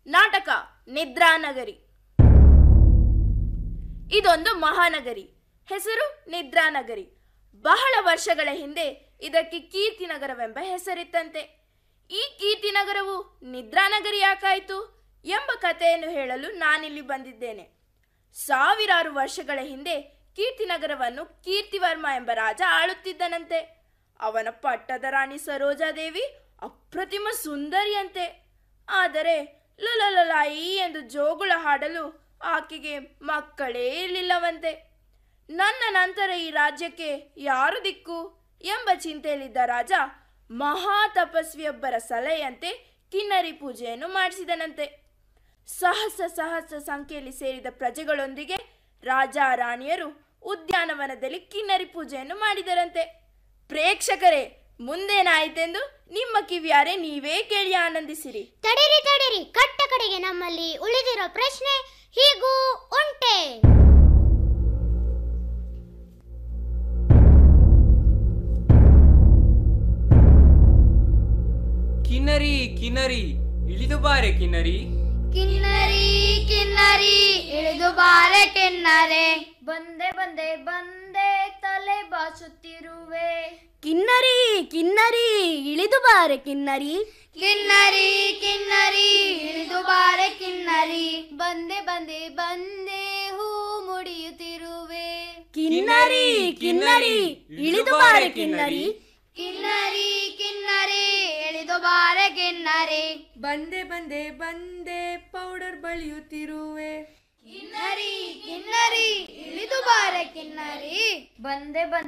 ನಾಟಕ ನಿದ್ರಾನಗರಿ ಇದೊಂದು ಮಹಾನಗರಿ ಹೆಸರು ನಿದ್ರಾನಗರಿ ಬಹಳ ವರ್ಷಗಳ ಹಿಂದೆ ಇದಕ್ಕೆ ಕೀರ್ತಿನಗರವೆಂಬ ಹೆಸರಿತ್ತಂತೆ ಈ ಕೀರ್ತಿನಗರವು ನಿದ್ರಾನಗರಿ ಯಾಕಾಯಿತು ಎಂಬ ಕಥೆಯನ್ನು ಹೇಳಲು ನಾನಿಲ್ಲಿ ಬಂದಿದ್ದೇನೆ ಸಾವಿರಾರು ವರ್ಷಗಳ ಹಿಂದೆ ಕೀರ್ತಿನಗರವನ್ನು ಕೀರ್ತಿವರ್ಮ ಎಂಬ ರಾಜ ಆಳುತ್ತಿದ್ದನಂತೆ ಅವನ ಪಟ್ಟದ ರಾಣಿ ಸರೋಜಾದೇವಿ ಅಪ್ರತಿಮ ಸುಂದರಿಯಂತೆ ಆದರೆ ಲಲಲಲಾಯಿ ಎಂದು ಜೋಗುಳ ಹಾಡಲು ಆಕೆಗೆ ಮಕ್ಕಳೇ ಇರಲಿಲ್ಲವಂತೆ ನನ್ನ ನಂತರ ಈ ರಾಜ್ಯಕ್ಕೆ ಯಾರು ದಿಕ್ಕು ಎಂಬ ಚಿಂತೆಯಲ್ಲಿದ್ದ ರಾಜ ಮಹಾ ತಪಸ್ವಿಯೊಬ್ಬರ ಸಲಹೆಯಂತೆ ಕಿನ್ನರಿ ಪೂಜೆಯನ್ನು ಮಾಡಿಸಿದನಂತೆ ಸಹಸ್ರ ಸಹಸ್ರ ಸಂಖ್ಯೆಯಲ್ಲಿ ಸೇರಿದ ಪ್ರಜೆಗಳೊಂದಿಗೆ ರಾಜ ರಾಣಿಯರು ಉದ್ಯಾನವನದಲ್ಲಿ ಕಿನ್ನರಿ ಪೂಜೆಯನ್ನು ಮಾಡಿದರಂತೆ ಪ್ರೇಕ್ಷಕರೇ ಮುಂದೇನಾಯಿತೆಂದು ನಿಮ್ಮ ಕಿವಿಯಾರೆ ನೀವೇ ಕೇಳಿ ಆನಂದಿಸಿರಿ ತಡಿರಿ ತಡಿರಿ ಕಟ್ಟ ಕಡೆಗೆ ನಮ್ಮಲ್ಲಿ ಉಳಿದಿರೋ ಪ್ರಶ್ನೆ ಹೀಗೂ ಉಂಟೆ ಕಿನ್ನರಿ ಕಿನ್ನರಿ ಇಳಿದು ಬಾರೆ ಕಿನ್ನರಿ ಕಿನ್ನರಿ ಕಿನ್ನರಿ ಇಳಿದು ಬಾರೆ ಕಿನ್ನರೆ ಬಂದೆ ಬಂದೆ ಬಂದೆ ತಲೆ ಬಾಚುತ್ತಿರುವೆ ಕಿನ್ನರಿ ಕಿನ್ನರಿ ಇಳಿದು ಬಾರೆ ಕಿನ್ನರಿ ಕಿನ್ನರಿ ಕಿನ್ನರಿ ಇಳಿದು ಬಾರೆ ಕಿನ್ನರಿ ಬಂದೆ ಬಂದೆ ಬಂದೆ ಹೂ ಮುಡಿಯುತ್ತಿರುವೆ ಕಿನ್ನರಿ ಕಿನ್ನರಿ ಇಳಿದು ಬಾರೆ ಕಿನ್ನರಿ ಕಿನ್ನರಿ ಕಿನ್ನರಿ ಇಳಿದು ಬಾರೆ ಕಿನ್ನರಿ ಬಂದೆ ಬಂದೆ ಬಂದೆ ಪೌಡರ್ ಬಳಿಯುತ್ತಿರುವೆ ಕಿನ್ನರಿ ಕಿನ್ನರಿ ಇಳಿದು ಬಾರೆ ಕಿನ್ನರಿ ಬಂದೆ ಬಂದೆ